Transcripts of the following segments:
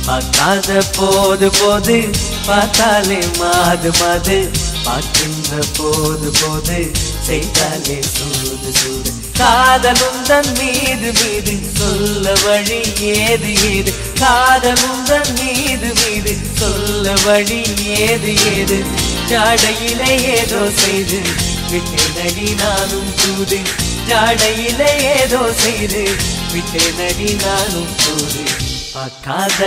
பார்க்காத போது போது பார்த்தாலே மாது மாது பார்க்கின்ற போது போது செய்தாலே சூது சூது காதலும் தன் மீது மீது சொல்ல வழி ஏது ஏது காதலும் தன் மீது மீது சொல்ல வழி ஏது ஏது ஜாடையிலே ஏதோ செய்து விட்டேனடி நானும் தூது ஜாடையிலே ஏதோ செய்து விட்டேனடி நானும் தூது பார்க்காத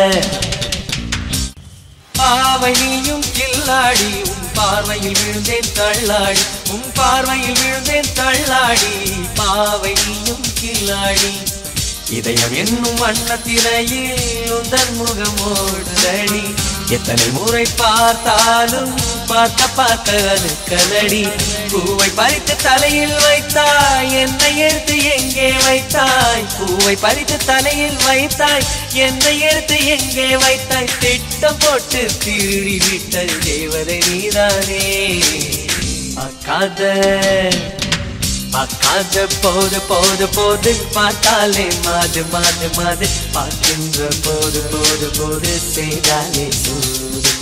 பாவை நீயும் கில்லாடி உன் பார்வையில் விழுந்தேன் தள்ளாடி உன் பார்வையில் விழுந்தேன் தள்ளாடி பாவை நீயும் கில்லாடி இதயம் என்னும் வண்ணத்திரையில் உந்தன் முகமோடுதடி எத்தனை முறை பார்த்தாலும் பார்த்த பார்த்த அது கலடி பூவை பறித்து தலையில் வைத்தாய் என்னை எடுத்து எங்கே வைத்தாய் பூவை பறித்து தலையில் வைத்தாய் என்னை எடுத்து எங்கே வைத்தாய் திட்டம் போட்டு திருடி விட்ட தேவதை நீதானே பார்க்காத பார்க்காத போது போது போது பார்த்தாலே மாது மாது மாது பார்க்கின்ற போது போது போது செய்தாலே சூது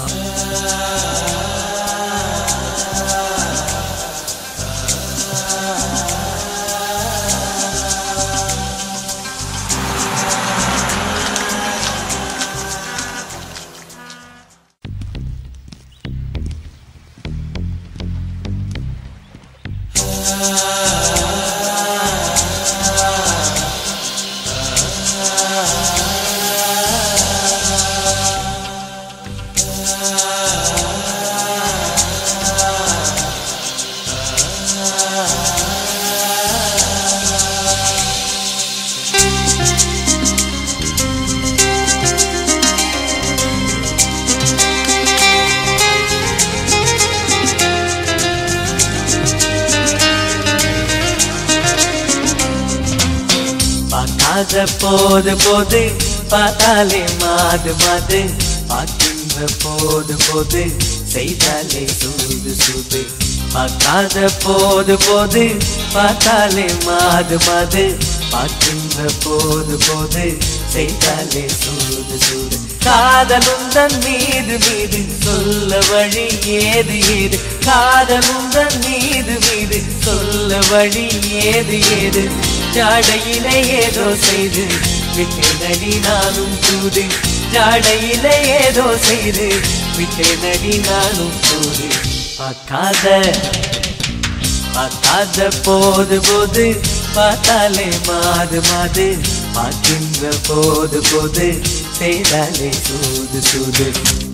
பார்க்காத போது போது பார்த்தாலே மாது மாது பார்க்கின்ற போது போது செய்தாலே சூது சூது பார்க்காத போது போது பார்த்தாலே மாது மாது பார்க்கின்ற போது போது செய்தாலே சூது சூது காதலும் தன் மீது மீது சொல்ல வழி ஏது ஏது காதலும் தன் மீது மீது சொல்ல வழி ஏது ஏது ஜாடையிலே ஏதோ செய்து விட்டேனடி நானும் தூது ஜாடையிலே ஏதோ செய்து விட்டேனடி நானும் தூது பார்க்காத பார்க்காத போது போது பார்த்தாலே மாது மாது பார்க்கின்ற போது போது செய்தாலே சூது சூது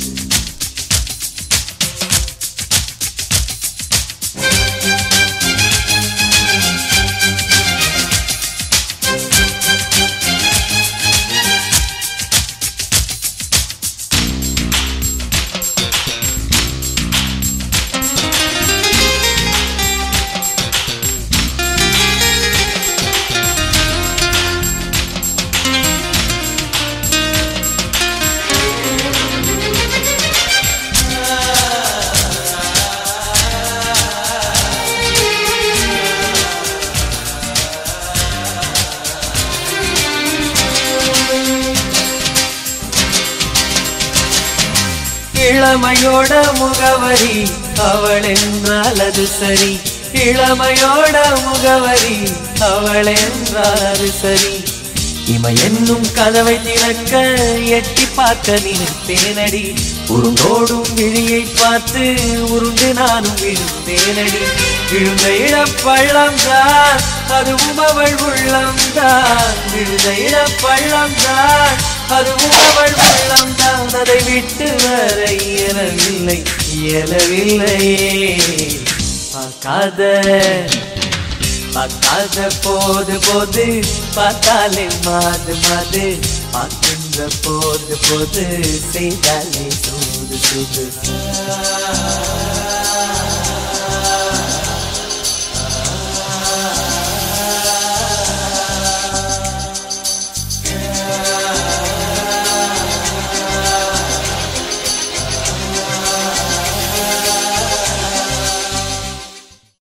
இளமையோட முகவரி அவள் என்றால் அது சரி இளமையோட முகவரி அவள் என்றால் அது சரி இமை என்னும் கதவை திறக்க எட்டி பார்க்க நினைத்தேனடி உருண்டோடும் விழியை பார்த்து உருண்டு நானும் விழுந்தேனடி விழுந்த இழப்பள்ளம் தான் அதுவும் அவள் உள்ளம் தான் விழுந்த இழப்பள்ளம் தான் அதுவும் அவள் உள்ளம் தான் அதை விட்டு வர இயலவில்லை இயலவில்லையே பார்க்காத பார்க்காத போது போது பார்த்தாலே மாது மாது பார்க்கின்ற போது போது செய்தாலே சூது சூது